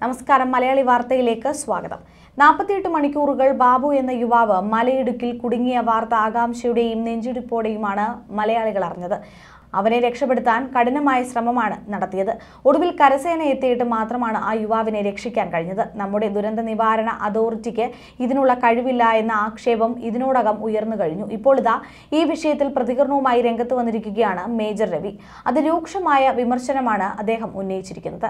നമസ്കാരം മലയാളി വാർത്തയിലേക്ക് സ്വാഗതം നാൽപ്പത്തിയെട്ട് മണിക്കൂറുകൾ ബാബു എന്ന യുവാവ് മലയിടുക്കിൽ കുടുങ്ങിയ വാർത്ത ആകാംക്ഷയുടെയും നെഞ്ചിടിപ്പോടെയുമാണ് മലയാളികൾ അറിഞ്ഞത് അവനെ രക്ഷപ്പെടുത്താൻ കഠിനമായ ശ്രമമാണ് നടത്തിയത് ഒടുവിൽ കരസേന എത്തിയിട്ട് മാത്രമാണ് ആ യുവാവിനെ രക്ഷിക്കാൻ കഴിഞ്ഞത് നമ്മുടെ ദുരന്ത നിവാരണ അതോറിറ്റിക്ക് ഇതിനുള്ള കഴിവില്ല എന്ന ആക്ഷേപം ഇതിനോടകം ഉയർന്നു കഴിഞ്ഞു ഇപ്പോൾ ഇതാ ഈ വിഷയത്തിൽ പ്രതികരണവുമായി രംഗത്ത് വന്നിരിക്കുകയാണ് മേജർ രവി അതിരൂക്ഷമായ വിമർശനമാണ് അദ്ദേഹം ഉന്നയിച്ചിരിക്കുന്നത്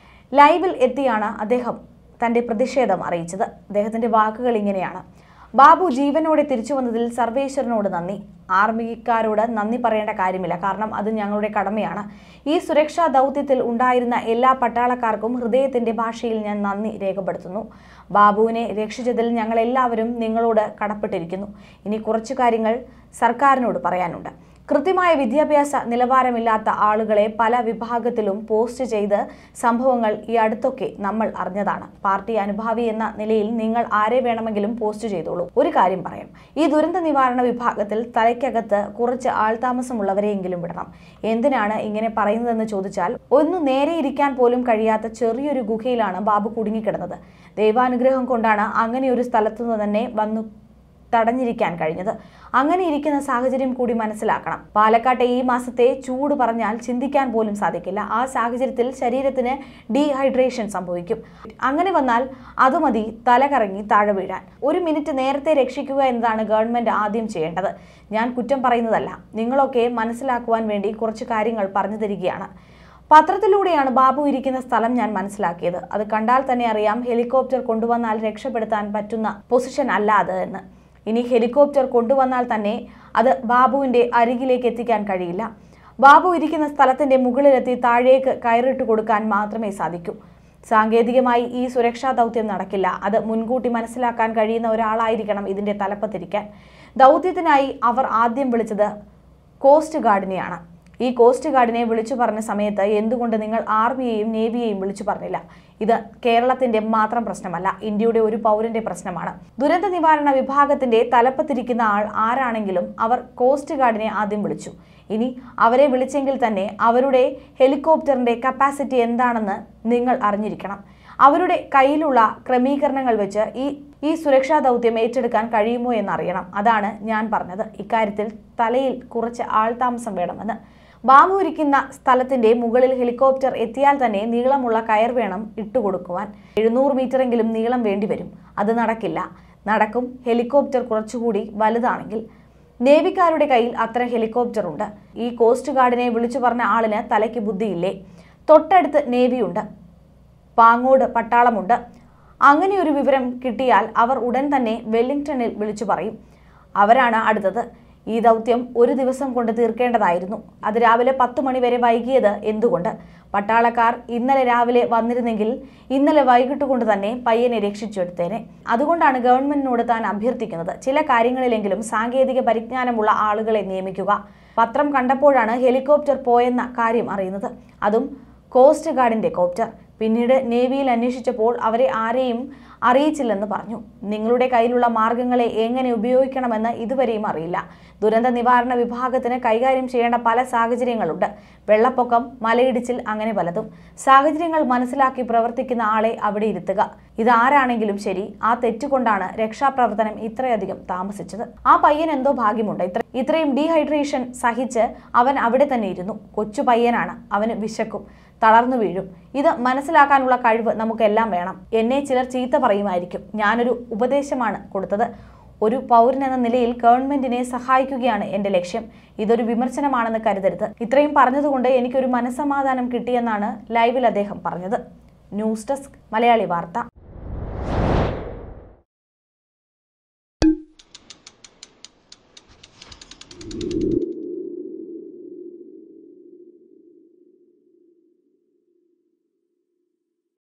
ലൈവിൽ എത്തിയാണ് അദ്ദേഹം തന്റെ പ്രതിഷേധം അറിയിച്ചത് അദ്ദേഹത്തിന്റെ വാക്കുകൾ ഇങ്ങനെയാണ് ബാബു ജീവനോടെ തിരിച്ചു വന്നതിൽ സർവേശ്വരനോട് നന്ദി ആർമിക്കാരോട് നന്ദി പറയേണ്ട കാര്യമില്ല കാരണം അത് ഞങ്ങളുടെ കടമയാണ് ഈ സുരക്ഷാ ദൗത്യത്തിൽ ഉണ്ടായിരുന്ന എല്ലാ പട്ടാളക്കാർക്കും ഹൃദയത്തിന്റെ ഭാഷയിൽ ഞാൻ നന്ദി രേഖപ്പെടുത്തുന്നു ബാബുവിനെ രക്ഷിച്ചതിൽ ഞങ്ങൾ എല്ലാവരും നിങ്ങളോട് കടപ്പെട്ടിരിക്കുന്നു ഇനി കുറച്ചു കാര്യങ്ങൾ സർക്കാരിനോട് പറയാനുണ്ട് കൃത്യമായ വിദ്യാഭ്യാസ നിലവാരമില്ലാത്ത ആളുകളെ പല വിഭാഗത്തിലും പോസ്റ്റ് ചെയ്ത് സംഭവങ്ങൾ ഈ അടുത്തൊക്കെ നമ്മൾ അറിഞ്ഞതാണ് പാർട്ടി അനുഭാവി എന്ന നിലയിൽ നിങ്ങൾ ആരെ വേണമെങ്കിലും പോസ്റ്റ് ചെയ്തോളൂ ഒരു കാര്യം പറയാം ഈ ദുരന്ത നിവാരണ വിഭാഗത്തിൽ തലയ്ക്കകത്ത് കുറച്ച് ആൾതാമസമുള്ളവരെയെങ്കിലും വിടണം എന്തിനാണ് ഇങ്ങനെ പറയുന്നതെന്ന് ചോദിച്ചാൽ ഒന്ന് നേരെ ഇരിക്കാൻ പോലും കഴിയാത്ത ചെറിയൊരു ഗുഹയിലാണ് ബാബു കുടുങ്ങിക്കിടന്നത് ദൈവാനുഗ്രഹം കൊണ്ടാണ് അങ്ങനെ ഒരു സ്ഥലത്തുനിന്ന് തന്നെ വന്നു തടഞ്ഞിരിക്കാൻ കഴിഞ്ഞത് അങ്ങനെ ഇരിക്കുന്ന സാഹചര്യം കൂടി മനസ്സിലാക്കണം പാലക്കാട്ടെ ഈ മാസത്തെ ചൂട് പറഞ്ഞാൽ ചിന്തിക്കാൻ പോലും സാധിക്കില്ല ആ സാഹചര്യത്തിൽ ശരീരത്തിന് ഡീഹൈഡ്രേഷൻ സംഭവിക്കും അങ്ങനെ വന്നാൽ അത് മതി തല കറങ്ങി താഴെ വീഴാൻ ഒരു മിനിറ്റ് നേരത്തെ രക്ഷിക്കുക എന്നതാണ് ഗവൺമെന്റ് ആദ്യം ചെയ്യേണ്ടത് ഞാൻ കുറ്റം പറയുന്നതല്ല നിങ്ങളൊക്കെ മനസ്സിലാക്കുവാൻ വേണ്ടി കുറച്ച് കാര്യങ്ങൾ പറഞ്ഞു തരികയാണ് പത്രത്തിലൂടെയാണ് ബാബു ഇരിക്കുന്ന സ്ഥലം ഞാൻ മനസ്സിലാക്കിയത് അത് കണ്ടാൽ തന്നെ അറിയാം ഹെലികോപ്റ്റർ കൊണ്ടുവന്നാൽ രക്ഷപ്പെടുത്താൻ പറ്റുന്ന പൊസിഷൻ അല്ല അത് എന്ന് ഇനി ഹെലികോപ്റ്റർ കൊണ്ടുവന്നാൽ തന്നെ അത് ബാബുവിന്റെ അരികിലേക്ക് എത്തിക്കാൻ കഴിയില്ല ബാബു ഇരിക്കുന്ന സ്ഥലത്തിന്റെ മുകളിലെത്തി താഴേക്ക് കയറിട്ട് കൊടുക്കാൻ മാത്രമേ സാധിക്കൂ സാങ്കേതികമായി ഈ സുരക്ഷാ ദൗത്യം നടക്കില്ല അത് മുൻകൂട്ടി മനസ്സിലാക്കാൻ കഴിയുന്ന ഒരാളായിരിക്കണം ഇതിന്റെ തലപ്പത്തിരിക്കാൻ ദൗത്യത്തിനായി അവർ ആദ്യം വിളിച്ചത് കോസ്റ്റ് ഗാർഡിനെയാണ് ഈ കോസ്റ്റ് ഗാർഡിനെ വിളിച്ചു പറഞ്ഞ സമയത്ത് എന്തുകൊണ്ട് നിങ്ങൾ ആർമിയെയും നേവിയെയും വിളിച്ചു പറഞ്ഞില്ല ഇത് കേരളത്തിന്റെ മാത്രം പ്രശ്നമല്ല ഇന്ത്യയുടെ ഒരു പൗരന്റെ പ്രശ്നമാണ് ദുരന്ത നിവാരണ വിഭാഗത്തിന്റെ തലപ്പത്തിരിക്കുന്ന ആൾ ആരാണെങ്കിലും അവർ കോസ്റ്റ് ഗാർഡിനെ ആദ്യം വിളിച്ചു ഇനി അവരെ വിളിച്ചെങ്കിൽ തന്നെ അവരുടെ ഹെലികോപ്റ്ററിന്റെ കപ്പാസിറ്റി എന്താണെന്ന് നിങ്ങൾ അറിഞ്ഞിരിക്കണം അവരുടെ കയ്യിലുള്ള ക്രമീകരണങ്ങൾ വെച്ച് ഈ ഈ സുരക്ഷാ ദൗത്യം ഏറ്റെടുക്കാൻ കഴിയുമോ എന്നറിയണം അതാണ് ഞാൻ പറഞ്ഞത് ഇക്കാര്യത്തിൽ തലയിൽ കുറച്ച് ആൾതാമസം വേണമെന്ന് ബാബു ഇരിക്കുന്ന സ്ഥലത്തിന്റെ മുകളിൽ ഹെലികോപ്റ്റർ എത്തിയാൽ തന്നെ നീളമുള്ള കയർ വേണം ഇട്ടുകൊടുക്കുവാൻ എഴുന്നൂറ് മീറ്ററെങ്കിലും നീളം വേണ്ടിവരും അത് നടക്കില്ല നടക്കും ഹെലികോപ്റ്റർ കുറച്ചുകൂടി വലുതാണെങ്കിൽ നേവിക്കാരുടെ കയ്യിൽ അത്ര ഹെലികോപ്റ്റർ ഉണ്ട് ഈ കോസ്റ്റ് ഗാർഡിനെ വിളിച്ചു പറഞ്ഞ ആളിന് തലയ്ക്ക് ബുദ്ധിയില്ലേ തൊട്ടടുത്ത് നേവിയുണ്ട് പാങ്ങോട് പട്ടാളമുണ്ട് അങ്ങനെ ഒരു വിവരം കിട്ടിയാൽ അവർ ഉടൻ തന്നെ വെല്ലിംഗ്ടണിൽ വിളിച്ചു പറയും അവരാണ് അടുത്തത് ഈ ദൗത്യം ഒരു ദിവസം കൊണ്ട് തീർക്കേണ്ടതായിരുന്നു അത് രാവിലെ പത്ത് മണി വരെ വൈകിയത് എന്തുകൊണ്ട് പട്ടാളക്കാർ ഇന്നലെ രാവിലെ വന്നിരുന്നെങ്കിൽ ഇന്നലെ വൈകിട്ട് കൊണ്ട് തന്നെ പയ്യനെ രക്ഷിച്ചെടുത്തേനെ അതുകൊണ്ടാണ് ഗവൺമെന്റിനോട് താൻ അഭ്യർത്ഥിക്കുന്നത് ചില കാര്യങ്ങളിലെങ്കിലും സാങ്കേതിക പരിജ്ഞാനമുള്ള ആളുകളെ നിയമിക്കുക പത്രം കണ്ടപ്പോഴാണ് ഹെലികോപ്റ്റർ പോയെന്ന കാര്യം അറിയുന്നത് അതും കോസ്റ്റ് ഗാർഡിന്റെ കോപ്റ്റർ പിന്നീട് നേവിയിൽ അന്വേഷിച്ചപ്പോൾ അവരെ ആരെയും അറിയിച്ചില്ലെന്ന് പറഞ്ഞു നിങ്ങളുടെ കയ്യിലുള്ള മാർഗങ്ങളെ എങ്ങനെ ഉപയോഗിക്കണമെന്ന് ഇതുവരെയും അറിയില്ല ദുരന്ത നിവാരണ വിഭാഗത്തിന് കൈകാര്യം ചെയ്യേണ്ട പല സാഹചര്യങ്ങളുണ്ട് വെള്ളപ്പൊക്കം മലയിടിച്ചിൽ അങ്ങനെ പലതും സാഹചര്യങ്ങൾ മനസ്സിലാക്കി പ്രവർത്തിക്കുന്ന ആളെ അവിടെ ഇരുത്തുക ഇതാരാണെങ്കിലും ശരി ആ തെറ്റുകൊണ്ടാണ് രക്ഷാപ്രവർത്തനം ഇത്രയധികം താമസിച്ചത് ആ പയ്യൻ എന്തോ ഭാഗ്യമുണ്ട് ഇത്ര ഇത്രയും ഡീഹൈഡ്രേഷൻ സഹിച്ച് അവൻ അവിടെ തന്നെ ഇരുന്നു കൊച്ചു പയ്യനാണ് അവന് വിശക്കും തളർന്നു വീഴും ഇത് മനസ്സിലാക്കാനുള്ള കഴിവ് നമുക്കെല്ലാം വേണം എന്നെ ചിലർ ചീത്ത പറയുമായിരിക്കും ഞാനൊരു ഉപദേശമാണ് കൊടുത്തത് ഒരു പൗരൻ എന്ന നിലയിൽ ഗവൺമെന്റിനെ സഹായിക്കുകയാണ് എന്റെ ലക്ഷ്യം ഇതൊരു വിമർശനമാണെന്ന് കരുതരുത് ഇത്രയും പറഞ്ഞതുകൊണ്ട് എനിക്കൊരു മനസ്സമാധാനം കിട്ടിയെന്നാണ് ലൈവിൽ അദ്ദേഹം പറഞ്ഞത് ന്യൂസ് ഡെസ്ക് മലയാളി വാർത്ത